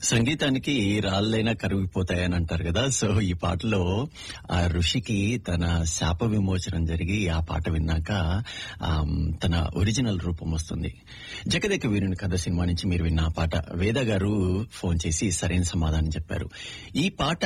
సంగీతానికి రాళ్ళైనా కరిగిపోతాయని అంటారు కదా సో ఈ పాటలో ఆ ఋషికి తన శాప విమోచనం జరిగి ఆ పాట విన్నాక ఆమ్, తన ఒరిజినల్ రూపం వస్తుంది జగదేక వీరుని కథ సినిమా నుంచి మీరు విన్న ఆ పాట వేద గారు ఫోన్ చేసి సరైన సమాధానం చెప్పారు ఈ పాట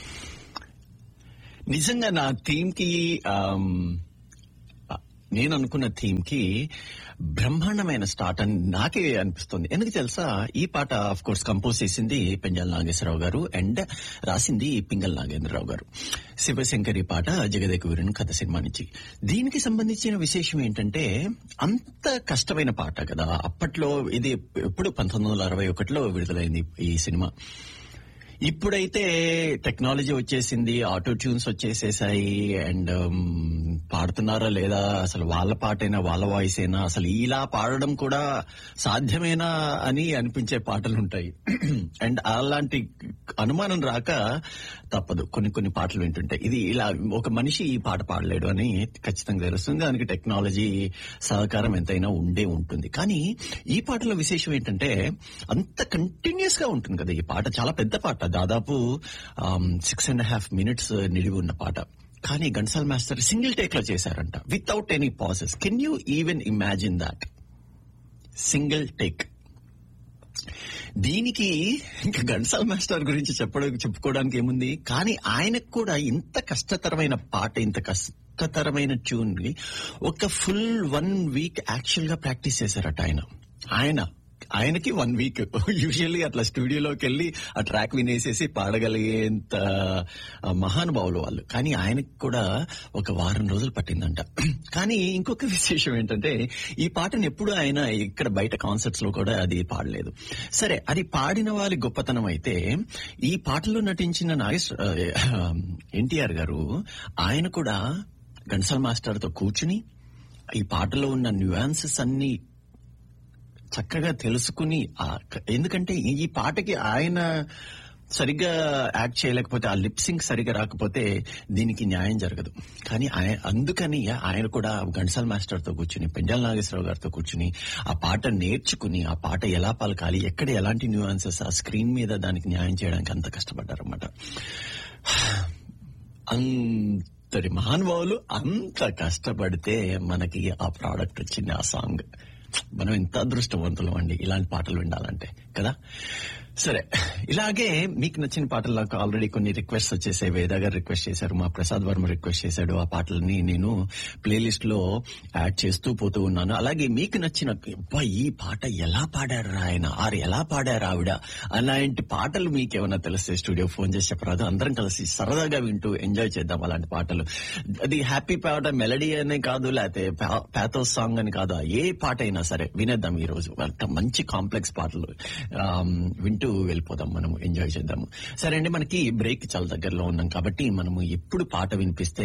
నిజంగా నా థీమ్ కి ఆమ్, నేను అనుకున్న థీమ్ కి బ్రహ్మాండమైన స్టార్ట్ అని నాకే అనిపిస్తుంది ఎందుకు తెలుసా ఈ పాట ఆఫ్ కోర్స్ కంపోజ్ చేసింది పెంజాల నాగేశ్వరరావు గారు అండ్ రాసింది పింగల్ నాగేంద్రరావు గారు శివశంకరి పాట జగదేక వీరుని కథ సినిమా నుంచి దీనికి సంబంధించిన విశేషం ఏంటంటే అంత కష్టమైన పాట కదా అప్పట్లో ఇది ఎప్పుడు పంతొమ్మిది వందల అరవై ఒకటిలో విడుదలైంది ఈ సినిమా ఇప్పుడైతే టెక్నాలజీ వచ్చేసింది ఆటో ట్యూన్స్ వచ్చేసేసాయి అండ్ పాడుతున్నారా లేదా అసలు వాళ్ళ పాటైనా వాళ్ళ వాయిస్ అయినా అసలు ఇలా పాడడం కూడా సాధ్యమేనా అని అనిపించే పాటలు ఉంటాయి అండ్ అలాంటి అనుమానం రాక తప్పదు కొన్ని కొన్ని పాటలు వింటుంటాయి ఇది ఇలా ఒక మనిషి ఈ పాట పాడలేడు అని ఖచ్చితంగా తెలుస్తుంది దానికి టెక్నాలజీ సహకారం ఎంతైనా ఉండే ఉంటుంది కానీ ఈ పాటలో విశేషం ఏంటంటే అంత కంటిన్యూస్ గా ఉంటుంది కదా ఈ పాట చాలా పెద్ద పాట దాదాపు సిక్స్ అండ్ హాఫ్ మినిట్స్ నిడివి ఉన్న పాట కానీ గన్సాల్ మాస్టర్ సింగిల్ టేక్ లో చేశారంట without any pauses can you even imagine that single take దీనికి ఇంకా గన్సాల్ మాస్టర్ గురించి చెప్పడం చెప్పుకోవడానికి ఏముంది కానీ ఆయనకు కూడా ఇంత కష్టతరమైన పాట ఇంత కష్టతరమైన ట్యూన్ ని ఒక ఫుల్ వన్ వీక్ యాక్చువల్ గా ప్రాక్టీస్ చేశారట ఆయన ఆయన ఆయనకి వన్ వీక్ యూజువల్లీ అట్లా స్టూడియోలోకి వెళ్ళి ఆ ట్రాక్ వినేసేసి పాడగలిగేంత మహానుభావులు వాళ్ళు కానీ ఆయనకి కూడా ఒక వారం రోజులు పట్టిందంట కానీ ఇంకొక విశేషం ఏంటంటే ఈ పాటను ఎప్పుడు ఆయన ఇక్కడ బయట కాన్సర్ట్స్ లో కూడా అది పాడలేదు సరే అది పాడిన వారి గొప్పతనం అయితే ఈ పాటలో నటించిన నాగేశ్ ఎన్టీఆర్ గారు ఆయన కూడా గన్సల్ మాస్టర్ తో కూర్చుని ఈ పాటలో ఉన్న న్యూయాన్సెస్ అన్ని చక్కగా తెలుసుకుని ఆ- ఎందుకంటే ఈ పాటకి ఆయన సరిగ్గా యాక్ట్ చేయలేకపోతే ఆ లిప్సింగ్ సరిగ్గా రాకపోతే దీనికి న్యాయం జరగదు కానీ ఆయన అందుకని ఆయన కూడా గన్సల్ మాస్టర్ తో కూర్చుని పెంజాల నాగేశ్వరరావు గారితో కూర్చుని ఆ పాట నేర్చుకుని ఆ పాట ఎలా పలకాలి ఎక్కడ ఎలాంటి న్యూఆన్సెస్ ఆ స్క్రీన్ మీద దానికి న్యాయం చేయడానికి అంత కష్టపడ్డారన్నమాట అంతటి మహానుభావులు అంత కష్టపడితే మనకి ఆ ప్రోడక్ట్ వచ్చింది ఆ సాంగ్ మనం ఎంత అదృష్టవంతులం అండి ఇలాంటి పాటలు వినాలంటే కదా సరే ఇలాగే మీకు నచ్చిన పాటలు నాకు ఆల్రెడీ కొన్ని రిక్వెస్ట్ వచ్చేసాయి వేద గారు రిక్వెస్ట్ చేశారు మా ప్రసాద్ వర్మ రిక్వెస్ట్ చేశాడు ఆ పాటలని నేను ప్లేలిస్ట్ లో యాడ్ చేస్తూ పోతూ ఉన్నాను అలాగే మీకు నచ్చిన అబ్బా ఈ పాట ఎలా పాడారు ఆయన ఆరు ఎలా పాడారు ఆవిడ అలాంటి పాటలు మీకు ఏమైనా తెలిస్తే స్టూడియో ఫోన్ చేసి చెప్పరాదు అందరం కలిసి సరదాగా వింటూ ఎంజాయ్ చేద్దాం అలాంటి పాటలు అది హ్యాపీ పాట మెలడీ అనే కాదు లేకపోతే ప్యాథోస్ సాంగ్ అని కాదు ఏ పాట అయినా సరే వినేద్దాం ఈ రోజు అంత మంచి కాంప్లెక్స్ పాటలు ఆమ్, వింటూ వెళ్ళిపోదాం మనం ఎంజాయ్ చేద్దాము సరే అండి మనకి బ్రేక్ చాలా దగ్గరలో ఉన్నాం కాబట్టి మనము ఎప్పుడు పాట వినిపిస్తే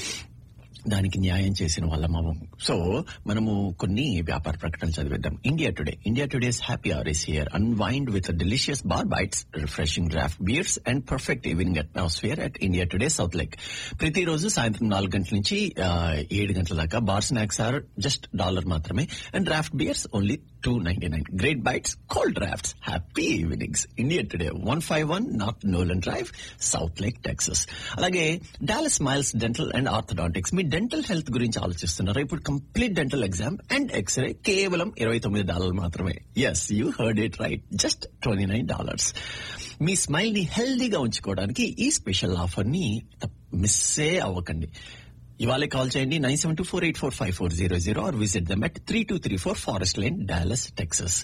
దానికి న్యాయం చేసిన వాళ్ళం అవ్వం సో మనము కొన్ని వ్యాపార ప్రకటనలు చదివేద్దాం India today India today's happy hour is here unwind with delicious bar bites refreshing draught beers and perfect evening atmosphere at India today south lake ప్రతిరోజు సాయంత్రం నాలుగు గంటల నుంచి ఆ, ఏడు గంటల దాకా bar snacks are just dollar మాత్రమే and draught beers only two ninety nine great bites cold draughts happy evenings India today one five one north Nolan drive south lake Texas అలాగే Dallas miles dental and orthodontics మీ dental health గురించి ఆలోచిస్తున్నారా ఇప్పుడు complete dental exam and X-ray కేవలం ఇరవై తొమ్మిది డాలర్లు మాత్రమే yes you heard it right just twenty nine dollars మీ స్మైల్ ని హెల్దీగా ఉంచుకోవడానికి ఈ స్పెషల్ ఆఫర్ ని మిస్సే అవ్వకండి ఇవాళే కాల్ చేయండి nine seven two four eight four five four zero zero or visit them at three two three four forest lane Dallas Texas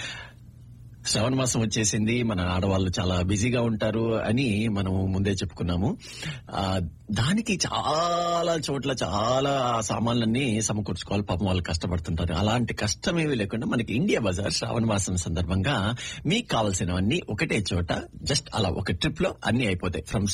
శ్రవణ మాసం వచ్చేసింది మన ఆడవాళ్ళు చాలా బిజీగా ఉంటారు అని మనం ముందే చెప్పుకున్నాము ఆ దానికి చాలా చోట్ల చాలా సామాన్లన్నీ సమకూర్చుకోవాలి పాపం వాళ్ళు కష్టపడుతుంటారు అలాంటి కష్టమేమీ లేకుండా మనకి ఇండియా బజార్ శ్రావణ మాసం సందర్భంగా మీకు కావాల్సినవన్నీ ఒకటే చోట జస్ట్ అలా ఒక ట్రిప్ లో అన్ని అయిపోతాయి from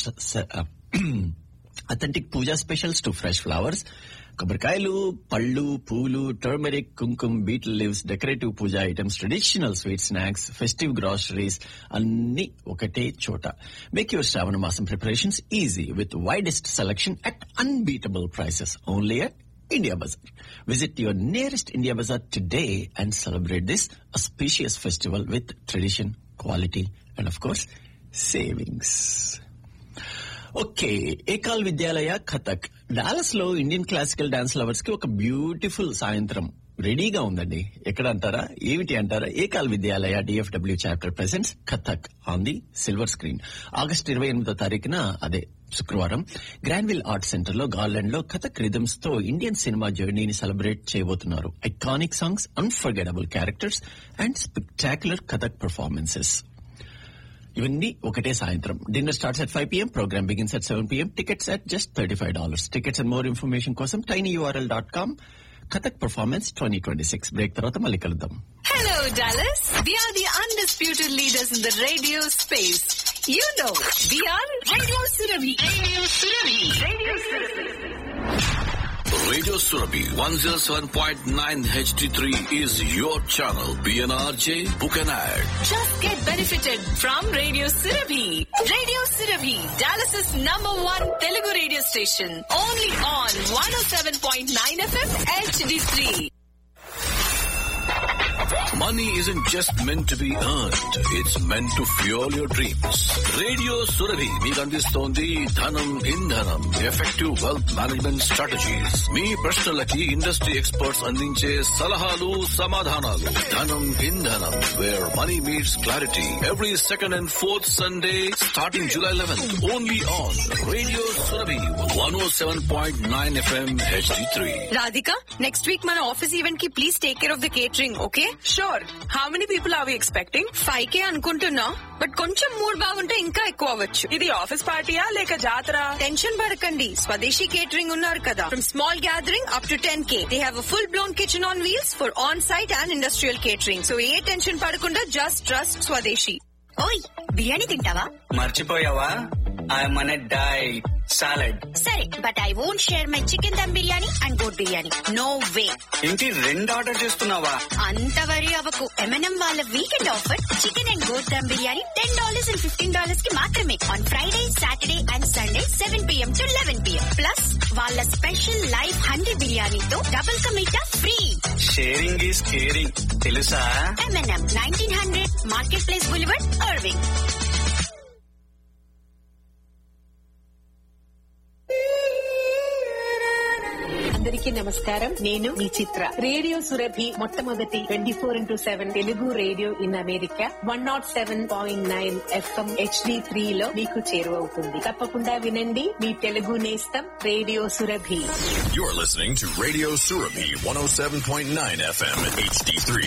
authentic puja specials to fresh flowers కొబ్బరికాయలు పళ్ళు పూలు turmeric kumkum betel leaves decorative puja items traditional sweet snacks festive groceries అన్ని ఒకటే చోట మేక్ యువర్ శ్రావణ మాసం preparations easy with widest selection at unbeatable prices only at India Bazaar. Visit your nearest India Bazaar today and celebrate this auspicious festival with tradition, quality, and of course savings okay Ekal Vidyalaya Kathak Dallas లో Indian classical dance lovers కి ఒక beautiful సాయంత్రం రెడీగా ఉందండి ఎక్కడ అంటారా ఏమిటి అంటారా Ekal Vidyalaya DFW chapter presents Kathak on the silver screen August ఇరవై ఎనిమిదో తారీఖున అదే శుక్రవారం గ్రాండ్విల్ ఆర్ట్ సెంటర్ లో గార్లెండ్ లో కథక్ రిథమ్స్ తో ఇండియన్ సినిమా జర్నీని సెలబ్రేట్ చేయబోతున్నారు iconic songs unforgettable characters and spectacular Kathak performances ఇవన్నీ ఒకటే సాయంత్రం dinner starts at five PM program begins at seven PM tickets at just thirty five dollars tickets and more information కోసం tiny URL dot com Kathak performance twenty twenty six break తర్వాత మళ్ళీ కలుద్దాం Hello, Dallas. We are the undisputed leaders in the radio space. You know, we are Radio Surabhi. Radio Surabhi. Radio Surabhi. Radio Surabhi 107.9 HD3 is your channel. PNRJ, book an ad. Just get benefited from Radio Surabhi. Radio Surabhi, Dallas's number one Telugu radio station. Only on 107.9 FM HD3. Money isn't just meant to be earned. It's meant to fuel your dreams. Radio Surabhi మీకు అందిస్తోంది ధనం ఇంధనం effective wealth management strategies మీ ప్రశ్నలకి industry experts అందించే సలహాలు సమాధానాలు ధనం ఇంధనం where money meets clarity every second and fourth Sunday starting July eleven only on radio Surabhi one O seven point nine FM HD three Radhika, next week మన office event కి please take care of the catering okay sure how many people are we expecting five K అనుకుంటున్నా but కొంచెం mood బాగుంటే ఇంకా ఎక్కువ అవ్వచ్చు ఇది office పార్టీయా లేక జాతర టెన్షన్ పడకండి స్వదేశీ కేటరింగ్ ఉన్నారు కదా from small gathering up to ten K they have full blown kitchen on wheels for on site and industrial catering so ఏ టెన్షన్ పడకుండా జస్ట్ ట్రస్ట్ స్వదేశీ ఓయ్ బిర్యానీ తింటావా మర్చిపోయావా ఐఎమ్ అన్ డై సాలడ్ సరే but I won't share my chicken dum biryani and goat biryani no way ఏంటి రెండు order చేస్తున్నావా అంత వరి అవ్వకు ఎంఎన్ఎం వాళ్ళ weekend offer chicken and goat dum biryani ten dollars and fifteen dollars కి మాత్రమే on Friday Saturday and Sunday seven PM to eleven PM plus వాళ్ళ స్పెషల్ లైవ్ హండీ బిర్యానీతో double ka meetha free sharing is caring తెలుసా MNM nineteen hundred marketplace boulevard Irving అందరికీ నమస్కారం నేను మీ Chitra radio Surabhi మొట్టమొదటి twenty four into seven Telugu radio in America one naught seven point nine FM HD three లో మీకు చేరువవుతుంది తప్పకుండా వినండి మీ తెలుగు నేస్తం radio Surabhi You're listening to Radio Surabhi 107.9 FM HD3.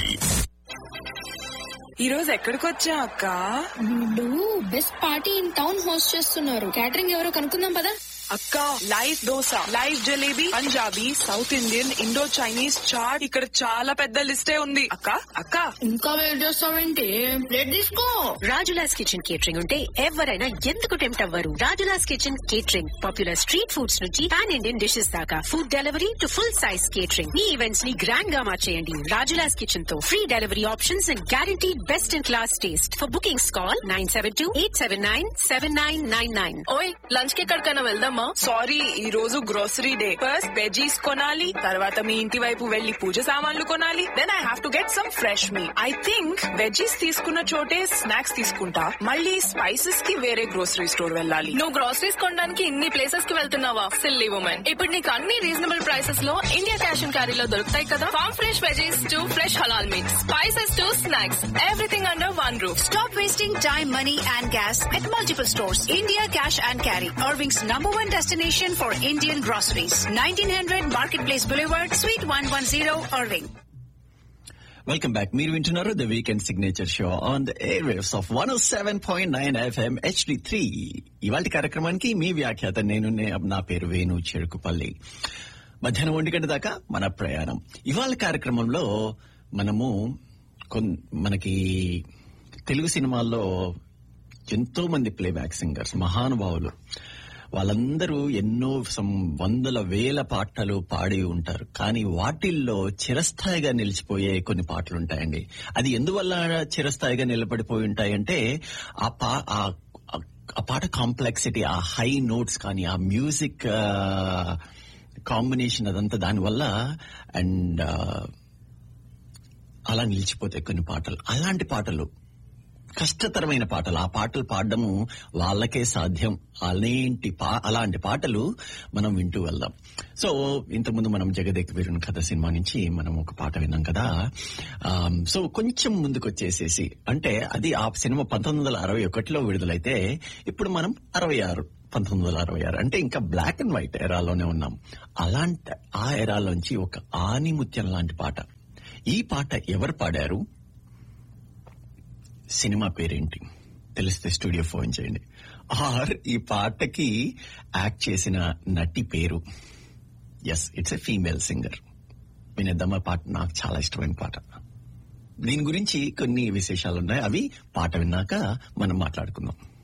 ఈ రోజు ఎక్కడికి వచ్చా అక్క వీళ్ళు best party in town host చేస్తున్నారు క్యాటరింగ్ ఎవరో కనుక్కుందాం పదా అక్క live dosa live jalebi Punjabi south Indian Indo Chinese chaat ఇక్కడ చాలా పెద్ద లిస్టే ఉంది అక్క అక్క ఇంకా వెయిట్ చేస్తావేంటి ప్లేట్ తీసుకో రాజులాస్ కిచెన్ కేటరింగ్ ఉంటే ఎవరైనా ఎందుకు టెంప్ట్ అవ్వరు Rajula's kitchen catering popular street foods నుంచి పాన్ ఇండియన్ డిషెస్ దాకా food delivery to full size catering మీ ఈవెంట్స్ ని గ్రాండ్ గా మార్చేయండి రాజులాస్ కిచెన్ తో free delivery options and guarantee best in class taste for bookings call nine seven two eight seven nine seven nine nine nine ఓయ్ lunch కి ఎక్కడికైనా వెళ్దామా sorry ఈ రోజు గ్రోసరీ డే ఫస్ట్ వెజీస్ కొనాలి తర్వాత మీ ఇంటి వైపు వెళ్లి పూజ సామాన్లు కొనాలి then I have to get some fresh మీ ఐ థింక్ వెజీస్ తీసుకున్న చోటే స్నాక్స్ తీసుకుంటా మళ్ళీ స్పైసెస్ కి వేరే గ్రోసరీ స్టోర్ వెళ్ళాలి నువ్వు గ్రోసరీస్ కొనడానికి ఇన్ని ప్లేసెస్ కి వెళ్తున్నావా సిల్లీ ఉమెన్ ఇప్పుడు నీకు అన్ని రీజనబుల్ ప్రైసెస్ లో ఇండియా క్యాష్ అండ్ క్యారీలో దొరుకుతాయి కదా farm fresh veggies to fresh halal meats spices to snacks everything under one roof Stop wasting time, money, and gas at multiple stores. India Cash and Carry, Irving's number one destination for Indian groceries. 1900 Marketplace Boulevard, Suite 110, Irving. Welcome back మీరు వింటున్నారు the weekend signature show on the air waves of one seven point nine FM HD three ఇవాళ కార్యక్రమానికి మీ వ్యాఖ్యాత నేను నే- నా పేరు వేణు చెరుకుపల్లి మధ్యాహ్నం ఒంటి గంట దాకా మన ప్రయాణం ఇవాళ కార్యక్రమంలో మనము కొన్- మనకి తెలుగు సినిమాల్లో ఎంతో మంది ప్లేబ్యాక్ సింగర్స్ మహానుభావులు వాళ్ళందరూ ఎన్నో సం వందల వేల పాటలు పాడి ఉంటారు కానీ వాటిల్లో చిరస్థాయిగా నిలిచిపోయే కొన్ని పాటలు ఉంటాయండి అది ఎందువల్ల చిరస్థాయిగా నిలబడిపోయి ఉంటాయంటే ఆ పా ఆ- ఆ పాట కాంప్లెక్సిటీ ఆ హై నోట్స్ కానీ ఆ మ్యూజిక్ కాంబినేషన్ అదంతా దానివల్ల అండ్ అలా నిలిచిపోతాయి కొన్ని పాటలు అలాంటి పాటలు కష్టతరమైన పాటలు ఆ పాటలు పాడడము వాళ్ళకే సాధ్యం అలాంటి పా అలాంటి పాటలు మనం వింటూ వెళ్దాం సో ఇంతకుముందు మనం జగదేక్ వీరుని కథ సినిమా నుంచి మనం ఒక పాట విన్నాం కదా ఆమ్, సో కొంచెం ముందుకు వచ్చేసేసి అంటే అది ఆ సినిమా పంతొమ్మిది వందల అరవై ఒకటిలో విడుదలైతే ఇప్పుడు మనం అరవై ఆరు పంతొమ్మిది వందల అరవై ఆరు అంటే ఇంకా బ్లాక్ అండ్ వైట్ ఎరాలోనే ఉన్నాం అలాంటి ఆ ఎరాలోంచి ఒక ఆనిముత్యం లాంటి పాట ఈ పాట ఎవరు పాడారు సినిమా పేరేంటి తెలిస్తే స్టూడియో ఫోన్ చేయండి ఆర్ ఈ పాటకి యాక్ట్ చేసిన నటి పేరు yes it's a female singer వినేద్దామా పాట నాకు చాలా ఇష్టమైన పాట దీని గురించి కొన్ని విశేషాలు ఉన్నాయి అవి పాట విన్నాక మనం మాట్లాడుకుందాం